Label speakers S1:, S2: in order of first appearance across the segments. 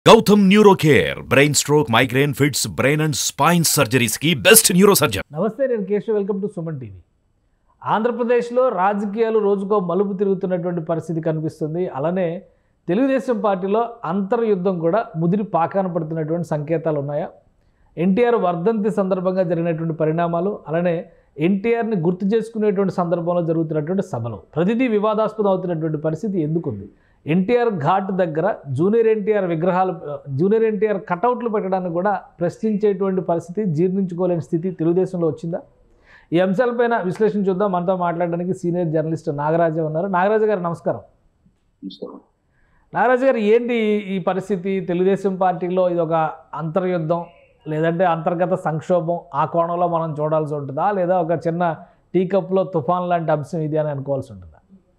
S1: Gautam neuro care brain stroke migraine fits brain and spine surgeries కి best neuro surgeon
S2: నమస్తే నేను Keshav welcome to Suman TV ఆంధ్రప్రదేశ్లో రాజకీయాలు రోజుకో మలుపు తిరుగుతున్నటువంటి పరిస్థితి కనిపిస్తుంది అలానే తెలుగుదేశం పార్టీలో అంతర్యుద్ధం కూడా ముదిరి పాకాన పడుతున్నటువంటి సంకేతాలు ఉన్నాయా ఎన్టీఆర్ వర్ధంతి సందర్భంగా జరిగినటువంటి పరిణామాలు అలానే ఎన్టీఆర్ని గుర్తు చేసుకునేటువంటి సందర్భంలో జరుగుతున్నటువంటి సభలు ప్రతిదీ వివాదాస్పదం అవుతున్నటువంటి పరిస్థితి ఎందుకుంది ఎన్టీఆర్ ఘాట్ దగ్గర జూనియర్ ఎన్టీఆర్ విగ్రహాలు జూనియర్ ఎన్టీఆర్ కటౌట్లు పెట్టడానికి కూడా ప్రశ్నించేటువంటి పరిస్థితి జీర్ణించుకోలేని స్థితి తెలుగుదేశంలో వచ్చిందా ఈ అంశాలపైన విశ్లేషణ చూద్దాం మనతో మాట్లాడడానికి సీనియర్ జర్నలిస్ట్ నాగరాజ ఉన్నారు నాగరాజు గారు నమస్కారం నాగరాజు గారు ఏంటి ఈ పరిస్థితి తెలుగుదేశం పార్టీలో ఇది ఒక అంతర్యుద్ధం లేదంటే అంతర్గత సంక్షోభం ఆ కోణంలో మనం చూడాల్సి ఉంటుందా లేదా ఒక చిన్న టీ కప్లో తుఫాన్ లాంటి అంశం ఇది అని అనుకోవాల్సి ఉంటుందా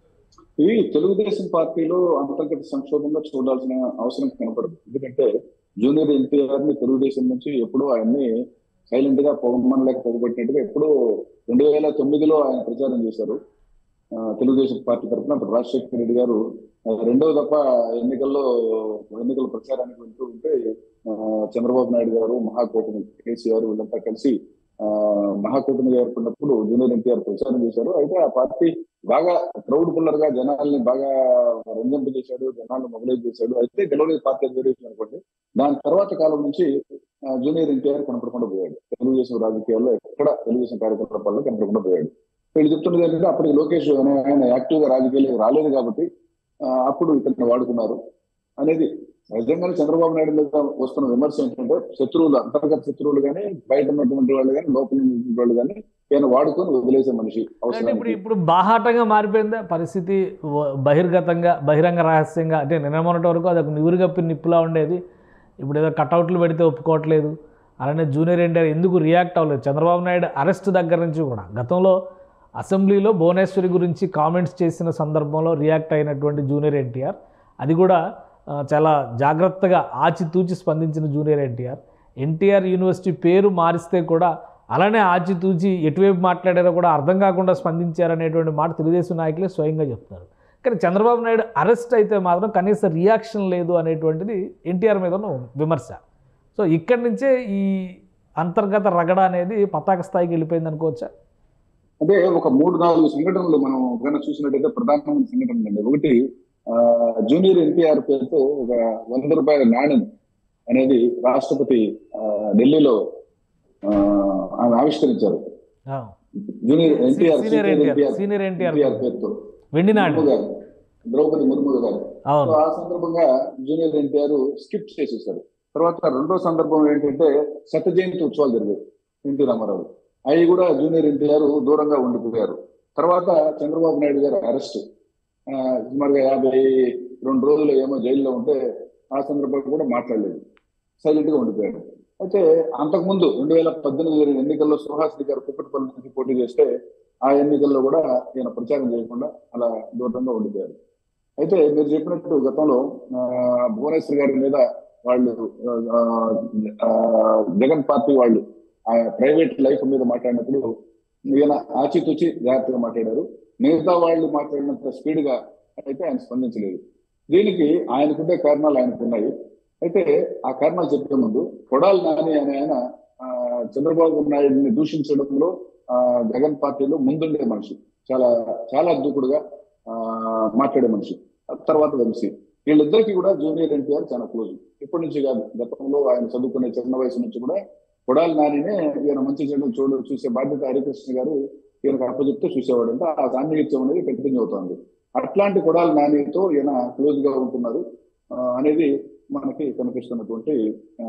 S3: ఇది తెలుగుదేశం పార్టీలో అంతర్గత సంక్షోభంగా చూడాల్సిన అవసరం కనపడదు ఎందుకంటే జూనియర్ ఎన్టీఆర్ ని తెలుగుదేశం నుంచి ఎప్పుడూ ఆయన్ని సైలెంట్ గా పొగమనలేక పొగబెట్టినట్టుగా ఎప్పుడూ రెండు వేల తొమ్మిదిలో ఆయన ప్రచారం చేశారు ఆ, తెలుగుదేశం పార్టీ తరఫున అప్పుడు రాజశేఖర రెడ్డి గారు ఆ, రెండవ దఫ ఎన్నికల్లో ఎన్నికల ప్రచారానికి వెళ్తూ ఉంటే ఆ, చంద్రబాబు నాయుడు గారు మహాకూటమి కేసీఆర్ వీళ్ళంతా కలిసి ఆ, మహాకూటమిగా ఏర్పడినప్పుడు జూనియర్ ఎన్టీఆర్ ప్రచారం చేశారు అయితే ఆ పార్టీ బాగా క్రౌడ్ పుల్లర్ గా జనాల్ని బాగా రంజింపజేశాడు జనాలను మొబిలైజ్ చేశాడు అయితే గెలవలేదు పార్టీ అధ్వర్యం అనుకోండి దాని తర్వాత కాలం నుంచి ఆ, జూనియర్ ఎన్టీఆర్ కనపడకుండా పోయాడు తెలుగుదేశం రాజకీయాల్లో ఎక్కడ తెలుగుదేశం కార్యకలాపాల్లో కనపడకుండా పోయాడు వీళ్ళు చెప్తున్నది ఏంటంటే అప్పటికి లోకేష్ అనే ఆయన యాక్టివ్ గా రాజకీయాలకు రాలేదు కాబట్టి ఆ, అప్పుడు ఇతన్ని వాడుకున్నారు అనేది నిజంగానే చంద్రబాబు నాయుడు మీద వస్తున్న విమర్శ ఏంటంటే శత్రువులు అంతర్గత శత్రువులు కానీ బయట ఉన్నటువంటి వాళ్ళు కానీ లోపల ఉన్నటువంటి వాళ్ళు కానీ ఈయన వాడుకొని వదిలేసే మనిషి
S2: అంటే ఇప్పుడు
S3: అవసరం
S2: ఇప్పుడు బాహాటంగా మారిపోయిందా పరిస్థితి వ- బహిర్గతంగా బహిరంగ రహస్యంగా అంటే నిన్న మొన్నటి వరకు అది ఒక నివురు కప్పి నిప్పులా ఉండేది ఇప్పుడు ఏదో కటౌట్లు పెడితే ఒప్పుకోవట్లేదు అలానే జూనియర్ ఎన్టీఆర్ ఎందుకు రియాక్ట్ అవ్వలేదు చంద్రబాబు నాయుడు అరెస్ట్ దగ్గర నుంచి కూడా గతంలో అసెంబ్లీలో భువనేశ్వరి గురించి కామెంట్స్ చేసిన సందర్భంలో రియాక్ట్ అయినటువంటి జూనియర్ ఎన్టీఆర్ అది కూడా ఆ, చాలా జాగ్రత్తగా ఆచితూచి స్పందించిన జూనియర్ ఎన్టీఆర్ ఎన్టీఆర్ యూనివర్సిటీ పేరు మారిస్తే కూడా అలానే ఆచితూచి ఎటువైపు మాట్లాడారో కూడా అర్థం కాకుండా స్పందించారనేటువంటి మాట తెలుగుదేశం నాయకులే స్వయంగా చెప్తున్నారు కానీ చంద్రబాబు నాయుడు అరెస్ట్ అయితే మాత్రం కనీస రియాక్షన్ లేదు అనేటువంటిది ఎన్టీఆర్ మీద ఉన్న విమర్శ సో ఇక్కడి నుంచే ఈ అంతర్గత రగడ అనేది పతాక స్థాయికి వెళ్ళిపోయింది అనుకోవచ్చా
S3: అంటే ఒక మూడు నాలుగు సంఘటనలు మనం కనుక చూసినట్టయితే ప్రధానమైన సంఘటనలు అండి ఒకటి ఆ, జూనియర్ ఎన్టీఆర్ పేరుతో ఒక వంద రూపాయల నాణ్యం అనేది రాష్ట్రపతి ఆ, ఢిల్లీలో ఆ, ఆయన ఆవిష్కరించారు
S2: ఆ.
S3: Junior NTR
S2: senior NTR senior NTR
S3: NTR పేరుతో
S2: వెండి నాడు
S3: ముర్ము గారు ద్రౌపది ముర్ము గారు సో
S2: అవును
S3: ఆ సందర్భంగా జూనియర్ ఎన్టీఆర్ స్కిప్ చేసేసారు తర్వాత రెండో సందర్భం ఏంటంటే శత జయంతి ఉత్సవాలు జరిగాయి ఎన్టీ రామారావు అవి కూడా జూనియర్ ఎన్టీఆర్ దూరంగా ఉండిపోయారు తర్వాత చంద్రబాబు నాయుడు గారు అరెస్ట్ సుమారుగా యాభై రెండు రోజులు ఏమో జైల్లో ఉంటే ఆ సందర్భంగా కూడా మాట్లాడలేదు సైలెంట్ గా ఉండిపోయారు అయితే అంతకుముందు రెండు వేల పద్దెనిమిది జరిగిన ఎన్నికల్లో సుహాసిని గారు కుక్కటిపల్లి నుంచి పోటీ చేస్తే ఆ ఎన్నికల్లో కూడా ఈయన ప్రచారం చేయకుండా అలా దూరంగా ఉండిపోయారు అయితే మీరు చెప్పినట్టు గతంలో ఆ, భువనేశ్వర్ గారి మీద వాళ్ళు ఆ, ఆ, జగన్ పార్టీ వాళ్ళు ఆ ప్రైవేట్ లైఫ్ మీద మాట్లాడినప్పుడు ఈయన ఆచితూచి జాగ్రత్తగా మాట్లాడారు మిగతా వాళ్ళు మాట్లాడినంత స్పీడ్ గా అయితే ఆయన స్పందించలేదు దీనికి ఆయనకుండే కారణాలు ఆయనకు ఉన్నాయి అయితే ఆ కారణాలు చెప్పే ముందు కొడాలి నాని అనే ఆయన ఆ, చంద్రబాబు నాయుడిని దూషించడంలో ఆ, జగన్ పార్టీలో ముందుండే మనిషి చాలా చాలా దూకుడుగా ఆ, మాట్లాడే మనిషి ఆ తర్వాత వంశీ వీళ్ళిద్దరికి కూడా జూనియర్ ఎన్టీఆర్ చాలా క్లోజ్ ఇప్పటి నుంచి కాదు గతంలో ఆయన చదువుకునే చిన్న వయసు నుంచి కూడా కొడాలి నానినే ఈయన మంచి చెడు చూడ చూసే బాధ్యత హరికృష్ణ గారు ఈయనకు అప్పచెప్తే చూసేవాడు అంటే ఆ సాన్నిహిత్యం అనేది కంటిన్యూ అవుతుంది అట్లాంటి కొడాలి నానితో ఈయన క్లోజ్ గా ఉంటున్నారు ఆ, అనేది మనకి కనిపిస్తున్నటువంటి ఆ,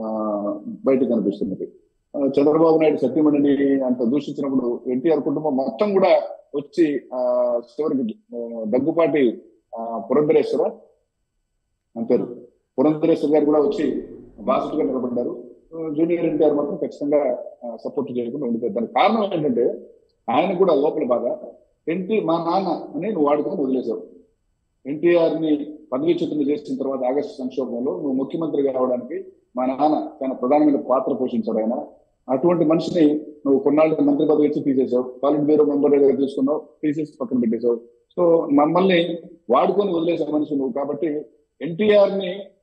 S3: బయట కనిపిస్తున్నది ఆ, చంద్రబాబు నాయుడు సత్యమణిని అంత దూషించినప్పుడు ఎన్టీఆర్ కుటుంబం మొత్తం కూడా వచ్చి ఆ చివరికి ఆ, దగ్గుపాటి ఆ, పురంధరేశ్వర అంటారు పురంధరేశ్వర్ గారు కూడా వచ్చి బాసటగా నిలబడ్డారు ఆ, జూనియర్ ఎన్టీఆర్ మాత్రం ఖచ్చితంగా సపోర్ట్ చేయకుండా ఉండిపోయారు దానికి కారణం ఏంటంటే ఆయన కూడా లోపల బాగా ఎన్టీ మా నాన్న అని నువ్వు వాడుకొని వదిలేశావు ఎన్టీఆర్ ని పదవీచ్యుతులు చేసిన తర్వాత ఆగస్టు సంక్షోభంలో నువ్వు ముఖ్యమంత్రి కావడానికి మా నాన్న చాలా ప్రధానమైన పాత్ర పోషించాడు ఆయన అటువంటి మనిషిని నువ్వు కొన్నాళ్ళు మంత్రి పదవి ఇచ్చి తీసేసావు పాలిట్ బ్యూరో మెంబర్ దగ్గర తీసుకున్నావు తీసేసి పక్కన పెట్టేశావు సో మమ్మల్ని వాడుకొని వదిలేసే మనిషి నువ్వు కాబట్టి ఎన్టీఆర్ ని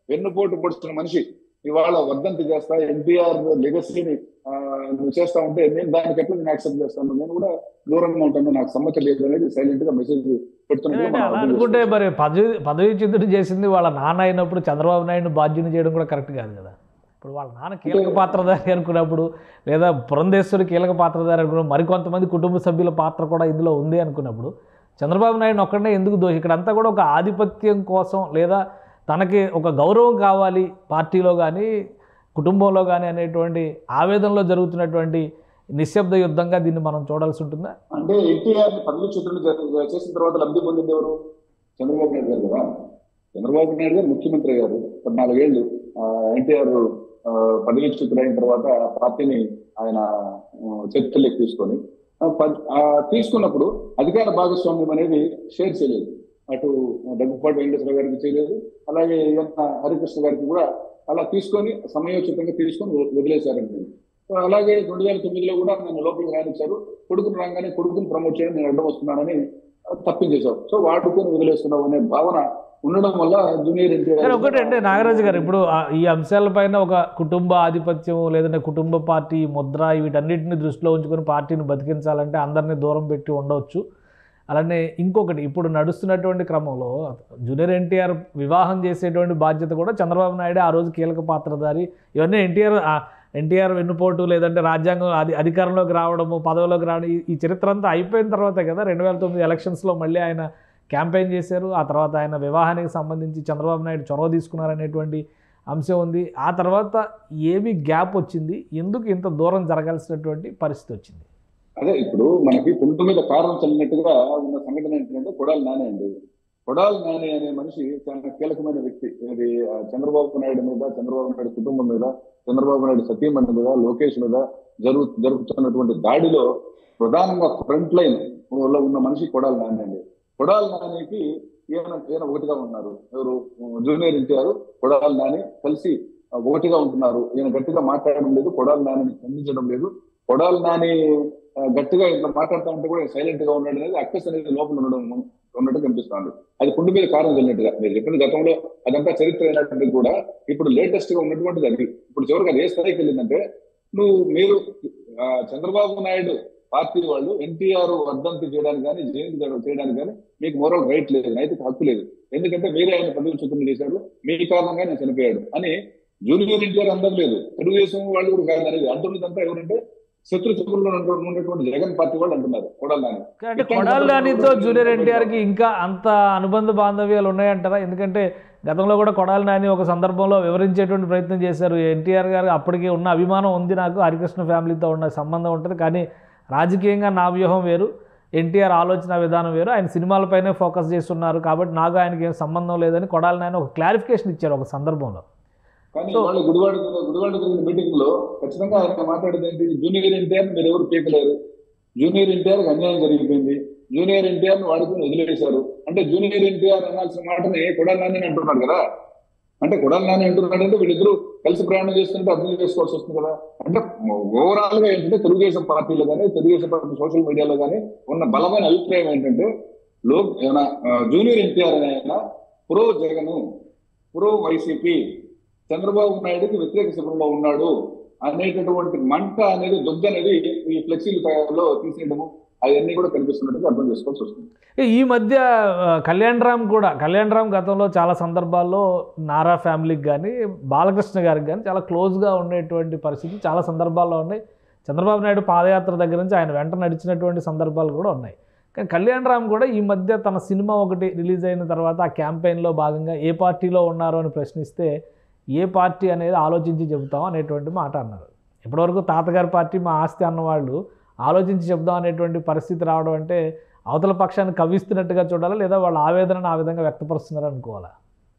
S3: వెన్నుపోటు పొడుస్తున్న మనిషి ఇవాళ వర్ధంతి చేస్తా ఎన్టీఆర్ లెగసీని ఆ, నువ్వు చేస్తా ఉంటే నేను దానికి ఎట్లా నేను యాక్సెప్ట్ చేస్తాను నేను కూడా దూరంగా ఉంటాను నాకు సమ్మతి లేదు అనేది సైలెంట్ గా మెసేజ్ పెడుతున్నట్టుగా
S2: అంటే
S3: మనం
S2: అలా
S3: అర్థం
S2: అనుకుంటే
S3: చేసుకోవచ్చు.
S2: మరి పదవి పదవి చ్యుతుడు చేసింది వాళ్ళ నాన్న అయినప్పుడు చంద్రబాబు నాయుడు బాధ్యుని చేయడం కూడా కరెక్ట్ కాదు కదా ఇప్పుడు వాళ్ళ నాన్న కీలక పాత్రధారి అనుకున్నప్పుడు లేదా పురంధేశ్వరి కీలక పాత్రధారి అనుకున్నప్పుడు మరికొంతమంది కుటుంబ సభ్యుల పాత్ర కూడా ఇందులో ఉంది అనుకున్నప్పుడు చంద్రబాబు నాయుడు ఒక్కడనే ఎందుకు దోషి ఇక్కడంతా కూడా ఒక ఆధిపత్యం కోసం లేదా తనకి ఒక గౌరవం కావాలి పార్టీలో కానీ కుటుంబంలో కానీ అనేటువంటి ఆవేదనలో జరుగుతున్నటువంటి నిశ్శబ్ద యుద్ధంగా దీన్ని మనం చూడాల్సి ఉంటుందా
S3: అంటే ఎన్టీఆర్ పదవి చ్యుతులు చేసిన తర్వాత లబ్ధి పొందింది ఎవరు చంద్రబాబు నాయుడు గారు కదా చంద్రబాబు నాయుడు గారు ముఖ్యమంత్రి గారు పద్నాలుగేళ్లు ఎన్టీఆర్ పదవి చ్యుతులైన తర్వాత ఆ పార్టీని ఆయన ఆ, చర్చలోకి తీసుకొని ఆ, పద్- ఆ, తీసుకున్నప్పుడు అధికార భాగస్వామ్యం అనేది షేర్ చేయలేదు అటు దగ్గుపాటి వెంకటేశ్వర గారికి చేయలేదు అలాగే ఈయన హరికృష్ణ గారికి కూడా అలా తీసుకొని సమయోచితంగా తీసుకొని వ- వదిలేశారండి సో అలాగే రెండు వేల తొమ్మిదిలో కూడా నన్ను లోపలికి రానిచ్చారు కొడుకుని రాగానే కొడుకుని ప్రమోట్ చేయడం నేను అడ్డం వస్తున్నానని తప్పించేశావు సో వాడుకొని వదిలేస్తున్నావు అనే భావన ఉండడం వల్ల జూనియర్
S2: కానీ ఒకటి అంటే
S3: ఎన్టీఆర్
S2: నాగరాజు గారు ఇప్పుడు ఆ ఈ అంశాలపైన ఒక కుటుంబ ఆధిపత్యం లేదంటే కుటుంబ పార్టీ ముద్ర వీటన్నిటిని దృష్టిలో ఉంచుకొని పార్టీని బతికించాలంటే అందరినీ దూరం పెట్టి ఉండవచ్చు అలానే ఇంకొకటి ఇప్పుడు నడుస్తున్నటువంటి క్రమంలో జూనియర్ ఎన్టీఆర్ వివాహం చేసేటువంటి బాధ్యత కూడా చంద్రబాబు నాయుడు ఆ రోజు కీలక పాత్రధారి ఇవన్నీ ఎన్టీఆర్ ఎన్టీఆర్ వెన్నుపోటు లేదంటే రాజ్యాంగం అధి అధికారంలోకి రావడము పదవిలోకి రావడం ఈ- ఈ చరిత్ర అంతా అయిపోయిన తర్వాతే కదా రెండు వేల తొమ్మిది ఎలక్షన్స్లో మళ్ళీ ఆయన క్యాంపెయిన్ చేశారు ఆ తర్వాత ఆయన వివాహానికి సంబంధించి చంద్రబాబు నాయుడు చొరవ తీసుకున్నారనేటువంటి అంశం ఉంది ఆ తర్వాత ఏమి గ్యాప్ వచ్చింది ఎందుకు ఇంత దూరం జరగాల్సినటువంటి పరిస్థితి వచ్చింది
S3: అదే ఇప్పుడు మనకి పుంటు మీద కారం చల్లినట్టుగా ఉన్న సంఘటన ఏంటంటే కొడాలి నాని అండి కొడాలి నాని అనే మనిషి చాలా కీలకమైన వ్యక్తి ఇది ఆ, చంద్రబాబు నాయుడు మీద చంద్రబాబు నాయుడు కుటుంబం మీద చంద్రబాబు నాయుడు సతీమణి మీద లోకేష్ మీద జరుగు జరుగుతున్నటువంటి దాడిలో ప్రధానంగా ఫ్రంట్ లైన్ లో ఉన్న మనిషి కొడాలి నాని అండి కొడాలి నానికి ఈయన ఈయన ఒకటిగా ఉన్నారు ఎవరు జూనియర్ ఎన్టీఆర్ కొడాలి నాని కలిసి ఆ, ఒకటిగా ఉంటున్నారు ఈయన గట్టిగా మాట్లాడడం లేదు కొడాలి నానిని ఖండించడం లేదు కొడాలి నాని ఆ, గట్టిగా ఇట్లా మాట్లాడుతూ ఉంటే కూడా సైలెంట్ గా ఉన్నాడు అనేది అక్కస్ అనేది లోపల ఉండడం ఉన్నట్టు కనిపిస్తుంది అది కుండు మీద కారణం చెల్లినట్టుగా మీరు చెప్పిన గతంలో అదంతా చరిత్ర అయినటువంటి కూడా ఇప్పుడు లేటెస్ట్ గా ఉన్నటువంటిది అది ఇప్పుడు చివరికి అది ఏ స్థాయికి వెళ్ళిందంటే నువ్వు మీరు ఆ, చంద్రబాబు నాయుడు పార్టీ వాళ్ళు ఎన్టీఆర్ వర్ధంతి చేయడానికి కానీ జయంతి చేయడానికి కానీ మీకు మోరల్ రైట్ లేదు నైతిక హక్కు లేదు ఎందుకంటే మీరే ఆయన పదవి చుట్టూ చేశారు మీ కారణంగా నేను చనిపోయాడు అని జూనియర్ ఎన్టీఆర్ అందం లేదు తెలుగుదేశం వాళ్ళు కూడా కాదు అనేది అంటున్నదంతా ఎవరంటే శత్రు శత్రువుల్లో ఉన్నటువంటి జగన్ పార్టీ వాళ్ళు అంటున్నారు కొడాలి నాని
S2: అంటే కొడాలి నానితో జూనియర్ ఎన్టీఆర్కి ఇంకా అంత అనుబంధ బాంధవ్యాలు ఉన్నాయంటారా ఎందుకంటే గతంలో కూడా కొడాలి నాని ఒక సందర్భంలో వివరించేటువంటి ప్రయత్నం చేశారు ఎన్టీఆర్ గారు అప్పటికే ఉన్న అభిమానం ఉంది నాకు హరికృష్ణ ఫ్యామిలీతో ఉన్న సంబంధం ఉంటుంది కానీ రాజకీయంగా నా వ్యూహం వేరు ఎన్టీఆర్ ఆలోచన విధానం వేరు ఆయన సినిమాలపైనే ఫోకస్ చేస్తున్నారు కాబట్టి నాకు ఆయనకి ఏం సంబంధం లేదని కొడాలి నాని ఒక క్లారిఫికేషన్ ఇచ్చారు ఒక సందర్భంలో
S3: కానీ
S2: So-
S3: వాళ్ళు గుడివాడ గుడివాడ జరిగిన మీటింగ్ లో ఖచ్చితంగా ఆయన మాట్లాడేది ఏంటి జూనియర్ ఎన్టీఆర్ మీరు ఎవరు పీకలేరు జూనియర్ ఎన్టీఆర్ అన్యాయం జరిగిపోయింది జూనియర్ ఎన్టీఆర్ ని వాడుకుని వదిలేశారు అంటే జూనియర్ ఎన్టీఆర్ అనాల్సిన మాటని కొడాలి నాని అంటున్నాడు కదా అంటే కొడాలి నాని అంటున్నాడు అంటే వీళ్ళిద్దరూ కలిసి ప్రయాణం చేస్తుంటే అర్థం చేసుకోవాల్సి వస్తుంది కదా అంటే ఓవరాల్ గా ఏంటంటే తెలుగుదేశం పార్టీలో కానీ తెలుగుదేశం పార్టీ సోషల్ మీడియాలో కానీ ఉన్న బలమైన అభిప్రాయం ఏంటంటే లో ఏమైనా జూనియర్ ఎన్టీఆర్ అనే ఆయన pro Jagan pro YCP Chandrababu నాయుడుకి వ్యతిరేక శిబిరంలో ఉన్నాడు అనేటటువంటి మంట అనేది దొగ్గ అనేది ఈ ఫ్లెక్సీలో తీసేయడము అవన్నీ కూడా కనిపిస్తున్నట్టుగా అర్థం చేసుకోవాల్సి వస్తుంది
S2: ఈ మధ్య ఆ, కళ్యాణ్ రామ్ కూడా కళ్యాణ్ రామ్ గతంలో చాలా సందర్భాల్లో నారా ఫ్యామిలీకి కానీ బాలకృష్ణ గారికి కానీ చాలా క్లోజ్గా ఉండేటువంటి పరిస్థితి చాలా సందర్భాల్లో ఉన్నాయి చంద్రబాబు నాయుడు పాదయాత్ర దగ్గర నుంచి ఆయన వెంట నడిచినటువంటి సందర్భాలు కూడా ఉన్నాయి కానీ కళ్యాణ్ రామ్ కూడా ఈ మధ్య తన సినిమా ఒకటి రిలీజ్ అయిన తర్వాత ఆ క్యాంపెయిన్లో భాగంగా ఏ పార్టీలో ఉన్నారు అని ప్రశ్నిస్తే ఏ పార్టీ అనేది ఆలోచించి చెబుతాం అనేటువంటి మాట అన్నారు ఇప్పటివరకు తాతగారి పార్టీ మా ఆస్తి అన్నవాళ్ళు ఆలోచించి చెప్దాం అనేటువంటి పరిస్థితి రావడం అంటే అవతల పక్షాన్ని కవ్విస్తున్నట్టుగా చూడాలా లేదా వాళ్ళ ఆవేదనను ఆ విధంగా వ్యక్తపరుస్తున్నారు అనుకోవాలా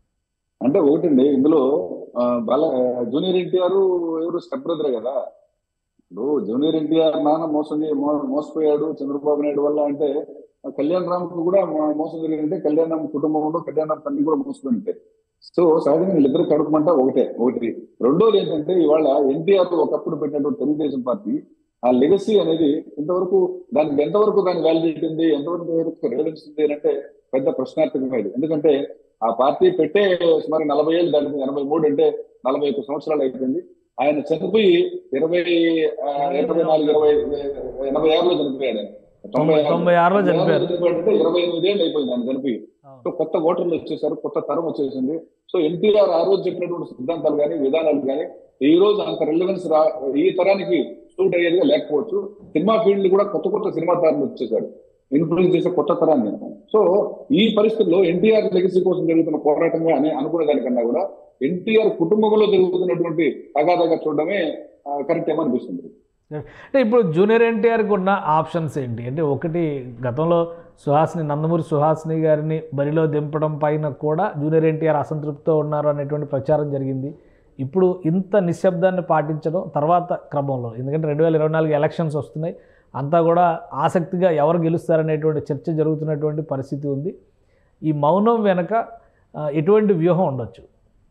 S3: అంటే ఒకటండి ఇందులో ఆ, బాల జూనియర్ ఎన్టీఆర్ ఎవరు స్టెప్ బ్రదర్ కదా ఇప్పుడు జూనియర్ ఎన్టీఆర్ నాన్న మోసం చే- మో- మోసపోయాడు చంద్రబాబు నాయుడు వల్ల అంటే ఆ కళ్యాణ్ రామ్ కు కూడా మో- మోసం జరిగిందంటే కళ్యాణ్ రామ్ కుటుంబంలో కళ్యాణ్ రామ్ తండ్రి కూడా మోసపోయింటే సో సహజంగా వీళ్ళిద్దరు కడుపుమంట ఒకటే ఒకటి రెండోది ఏంటంటే ఇవాళ ఎన్టీఆర్ ఒకప్పుడు పెట్టినటువంటి తెలుగుదేశం పార్టీ ఆ లెగసీ అనేది ఇంతవరకు దానికి ఎంతవరకు దాని వ్యాలిడిటీ ఉంది ఎంతవరకు రిలవెన్స్ ఉంది అని అంటే పెద్ద ప్రశ్నార్థకమైంది ఎందుకంటే ఆ పార్టీ పెట్టే సుమారు నలభై ఏళ్ళు దాటింది ఎనభై మూడు అంటే నలభై ఒక్క సంవత్సరాలు అయిపోయింది ఆయన చనిపోయి ఇరవై ఆ, ఎనభై నాలుగు ఇరవై ఎనభై ఆరులో చనిపోయాడు ఆయన. తొంభై ఆరు.
S2: తొంభై ఆరులో చనిపోయారు.
S3: చనిపోయాడంటే ఇరవై ఎనిమిది ఏళ్ళు అయిపోయింది ఆయన చనిపోయి సో కొత్త ఓటర్లు వచ్చేసారు కొత్త తరం వచ్చేసింది సో ఎన్టీఆర్ ఆ రోజు చెప్పినటువంటి సిద్ధాంతాలు కానీ విధానాలు కానీ ఈ రోజు అంత రిలవెన్స్ రా ఈ తరానికి సూట్ అయ్యేదిగా లేకపోవచ్చు సినిమా ఫీల్డ్ కూడా కొత్త కొత్త సినిమా తారులు వచ్చేసారు ఇన్ఫ్లుయెన్స్ చేసే కొత్త తరాన్ని సో ఈ పరిస్థితుల్లో ఎన్టీఆర్ లెగసీ కోసం జరుగుతున్న పోరాటంగా అని అనుకునే దానికన్నా కూడా ఎన్టీఆర్ కుటుంబంలో జరుగుతున్నటువంటి తగాదాగా చూడడమే కరెక్ట్ ఏమో అనిపిస్తుంది
S2: అంటే ఇప్పుడు జూనియర్ ఎన్టీఆర్కి ఉన్న ఆప్షన్స్ ఏంటి అంటే ఒకటి గతంలో సుహాసిని నందమూరి సుహాసిని గారిని బరిలో దింపడం పైన కూడా జూనియర్ ఎన్టీఆర్ అసంతృప్తితో ఉన్నారు అనేటువంటి ప్రచారం జరిగింది ఇప్పుడు ఇంత నిశ్శబ్దాన్ని పాటించడం తర్వాత క్రమంలో ఎందుకంటే రెండు వేల ఇరవై నాలుగు ఎలక్షన్స్ వస్తున్నాయి అంతా కూడా ఆసక్తిగా ఎవరు గెలుస్తారనేటువంటి చర్చ జరుగుతున్నటువంటి పరిస్థితి ఉంది ఈ మౌనం వెనక ఆ, ఎటువంటి వ్యూహం ఉండొచ్చు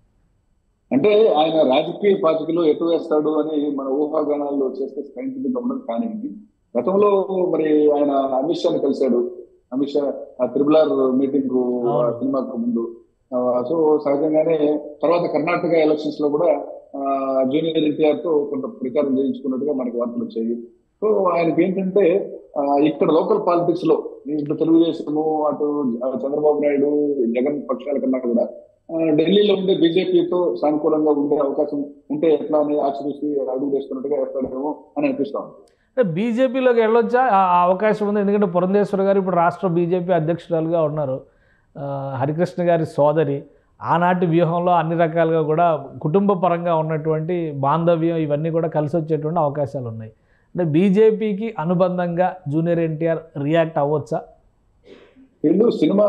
S3: అంటే ఆయన రాజకీయ పార్టీలో ఎటు వేస్తాడు అని మన ఊహాగానాల్లో చేస్తే సైంటిఫిక్ గా ఉండదు కానీ గతంలో మరి ఆయన అమిత్ షాని కలిశాడు అమిత్ షా ఆ త్రిబుల్ ఆర్ మీటింగ్
S2: అవును.
S3: సినిమాకు ముందు ఆ, సో సహజంగానే తర్వాత కర్ణాటక ఎలక్షన్స్ లో కూడా ఆ, జూనియర్ ఎన్టీఆర్ తో కొంత ప్రచారం చేయించుకున్నట్టుగా మనకి వార్తలు వచ్చాయి సో ఆయనకి ఏంటంటే ఆ, ఇక్కడ లోకల్ పాలిటిక్స్ లో ఇటు తెలుగుదేశము అటు చంద్రబాబు నాయుడు జగన్ పక్షాల కన్నా కూడా ఆ, ఢిల్లీలో ఉండే బీజేపీతో సానుకూలంగా ఉండే అవకాశం ఉంటే ఎట్లా అని ఆచరిసి అడుగు వేస్తున్నట్టుగా వేస్తాడేమో అని అనిపిస్తా ఉంది
S2: అంటే బీజేపీలోకి వెళ్ళొచ్చా ఆ ఆ అవకాశం ఉంది ఎందుకంటే పురంధేశ్వర గారు ఇప్పుడు రాష్ట్ర బీజేపీ అధ్యక్షురాలుగా ఉన్నారు ఆ, హరికృష్ణ గారి సోదరి ఆనాటి వ్యూహంలో అన్ని రకాలుగా కూడా కుటుంబ పరంగా ఉన్నటువంటి బాంధవ్యం ఇవన్నీ కూడా కలిసి వచ్చేటువంటి అవకాశాలు ఉన్నాయి అంటే బీజేపీకి అనుబంధంగా జూనియర్ ఎన్టీఆర్ రియాక్ట్ అవ్వచ్చా
S3: వీళ్ళు సినిమా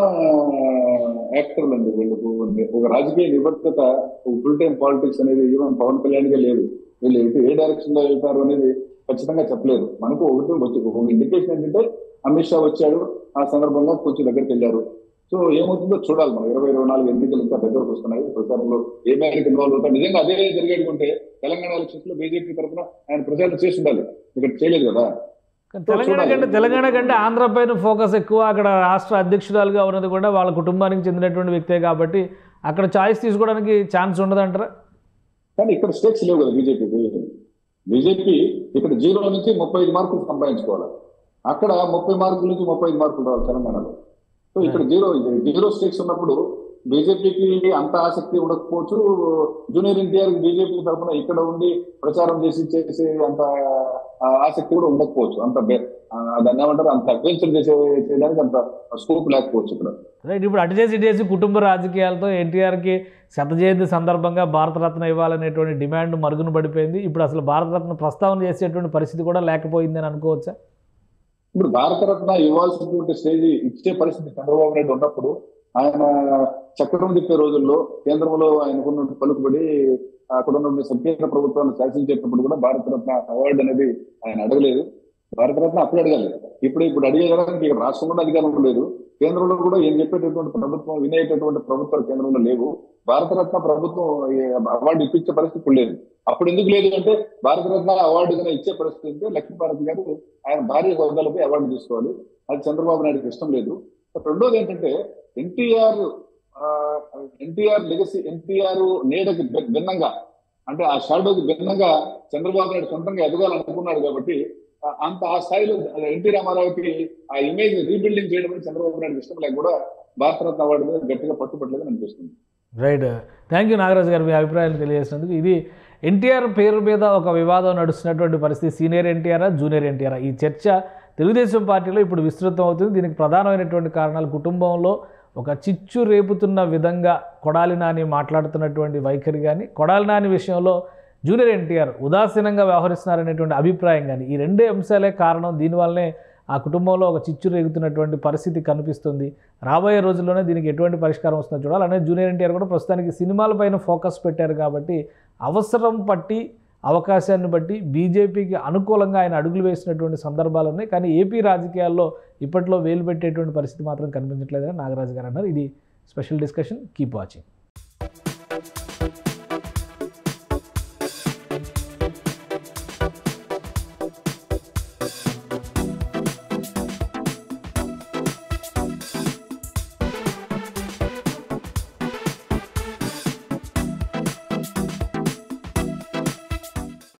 S3: యాక్టర్లు అండి వీళ్ళకు ఒక రాజకీయ నిబద్ధత ఒక ఫుల్ టైం పాలిటిక్స్ అనేది ఈవెన్ పవన్ కళ్యాణ్ గా లేదు వీళ్ళు ఎటు ఏ డైరెక్షన్ లో వెళ్తారు అనేది ఖచ్చితంగా చెప్పలేరు మనకు ఒకటి వచ్చి ఒక ఇండికేషన్ ఏంటంటే అమిత్ షా వచ్చాడు ఆ సందర్భంగా కొంచెం దగ్గరికి వెళ్ళారు సో ఏమవుతుందో చూడాలి మనం ఇరవై ఇరవై నాలుగు ఎన్నికలు ఇంకా దగ్గరకు వస్తున్నాయి ప్రచారంలో ఏ మేరకు ఇన్వాల్వ్ అవుతారు నిజంగా అదే జరిగేది ఉంటే తెలంగాణ ఎలక్షన్స్ లో బీజేపీ తరఫున ఆయన ప్రచారం చేసి ఉండాలి ఇక్కడ చేయలేదు కదా
S2: కానీ తెలంగాణ కంటే తెలంగాణ కంటే ఆంధ్ర పైన ఫోకస్ ఎక్కువ అక్కడ రాష్ట్ర అధ్యక్షురాలుగా ఉన్నది కూడా వాళ్ళ కుటుంబానికి చెందినటువంటి వ్యక్తే కాబట్టి అక్కడ చాయిస్ తీసుకోవడానికి ఛాన్స్ ఉండదంటారా
S3: కానీ ఇక్కడ స్టేక్స్ లేవు కదా బీజేపీకి బీజేపీ ఇక్కడ జీరో నుంచి ముప్పై ఐదు మార్కులు సంపాదించుకోవాలి అక్కడ ముప్పై మార్కుల నుంచి ముప్పై ఐదు మార్కులు రావాలి తెలంగాణలో సో ఇక్కడ జీరో జీరో స్టేక్స్ ఉన్నప్పుడు బీజేపీకి అంత ఆసక్తి ఉండకపోవచ్చు జూనియర్ ఎన్టీఆర్ బీజేపీ తరఫున ఇక్కడ ఉండి ప్రచారం చేసి చేసే అంత ఆ, ఆసక్తి కూడా ఉండకపోవచ్చు అంత బె- ఆ, దాన్ని ఏమంటారు అంత అడ్వెంచర్ చేసే చేయడానికి అంత స్కోప్ లేకపోవచ్చు ఇక్కడ
S2: రైట్ ఇప్పుడు అటు చేసి ఇటు చేసి కుటుంబ రాజకీయాలతో ఎన్టీఆర్కి శత జయంతి సందర్భంగా భారతరత్న ఇవ్వాలనేటువంటి డిమాండ్ మరుగున పడిపోయింది ఇప్పుడు అసలు భారతరత్న ప్రస్తావన చేసేటువంటి పరిస్థితి కూడా లేకపోయింది అని అనుకోవచ్చా
S3: ఇప్పుడు భారతరత్న ఇవ్వాల్సినటువంటి స్టేజ్ ఇచ్చే పరిస్థితి చంద్రబాబు నాయుడు ఉన్నప్పుడు ఆయన చక్రం తిప్పే రోజుల్లో కేంద్రంలో ఆయనకున్న పలుకుబడి అక్కడ ఉన్న సంకీర్ణ ప్రభుత్వాన్ని శాసించేటప్పుడు కూడా భారతరత్న అవార్డు అనేది ఆయన అడగలేదు భారతరత్న అప్పుడు అడగాలి ఇప్పుడు ఇప్పుడు అడిగేయడానికి ఇక్కడ రాష్ట్రం కూడా అధికారం లేదు కేంద్రంలో కూడా ఏం చెప్పేటటువంటి ప్రభుత్వం వినేటటువంటి ప్రభుత్వాలు కేంద్రంలో లేవు భారతరత్న ప్రభుత్వం ఈ అవార్డు ఇప్పించే పరిస్థితి ఇప్పుడు లేదు అప్పుడు ఎందుకు లేదు అంటే భారతరత్న అవార్డు కన్నా ఇచ్చే పరిస్థితి ఉంటే లక్ష్మీభారతి గారు ఆయన భార్య హోదాలపై అవార్డు తీసుకోవాలి అది చంద్రబాబు నాయుడుకి ఇష్టం లేదు రెండోది ఏంటంటే ఎన్టీఆర్ ఎన్టీఆర్ లెగసీ ఎన్టీఆర్ నీడకి భి- భిన్నంగా అంటే ఆ షాడోకి భిన్నంగా చంద్రబాబు నాయుడు సొంతంగా ఎదగాలనుకున్నాడు కాబట్టి ఆ- అంత ఆ స్థాయిలో ఎన్టీ రామారావుకి ఆ ఇమేజ్ రీబిల్డింగ్ చేయడం అనేది చంద్రబాబు నాయుడు ఇష్టం లేక కూడా భారతరత్న అవార్డు మీద గట్టిగా పట్టుబట్టలేదని అనిపిస్తుంది
S2: రైట్ థ్యాంక్ యూ నాగరాజు గారు మీ అభిప్రాయాలు తెలియజేసినందుకు ఇది ఎన్టీఆర్ పేరు మీద ఒక వివాదం నడుస్తున్నటువంటి పరిస్థితి సీనియర్ ఎన్టీఆర్ జూనియర్ ఎన్టీఆర్ ఈ చర్చ తెలుగుదేశం పార్టీలో ఇప్పుడు విస్తృతం అవుతుంది దీనికి ప్రధానమైనటువంటి కారణాలు కుటుంబంలో ఒక చిచ్చు రేపుతున్న విధంగా కొడాలి నాని మాట్లాడుతున్నటువంటి వైఖరి కానీ కొడాలి నాని విషయంలో జూనియర్ ఎన్టీఆర్ ఉదాసీనంగా వ్యవహరిస్తున్నారనేటువంటి అభిప్రాయం కానీ ఈ రెండే అంశాలే కారణం దీనివల్లనే ఆ కుటుంబంలో ఒక చిచ్చు రేగుతున్నటువంటి పరిస్థితి కనిపిస్తుంది రాబోయే రోజుల్లోనే దీనికి ఎటువంటి పరిష్కారం వస్తుందో చూడాలి అలానే జూనియర్ ఎన్టీఆర్ కూడా ప్రస్తుతానికి సినిమాలపైన ఫోకస్ పెట్టారు కాబట్టి అవసరం పట్టి అవకాశాన్ని బట్టి బీజేపీకి అనుకూలంగా ఆయన అడుగులు వేసినటువంటి సందర్భాలు ఉన్నాయి కానీ ఏపీ రాజకీయాల్లో ఇప్పట్లో వేలు పెట్టేటువంటి పరిస్థితి మాత్రం కనిపించట్లేదని నాగరాజు గారు అన్నారు ఇది స్పెషల్ డిస్కషన్ కీప్ వాచింగ్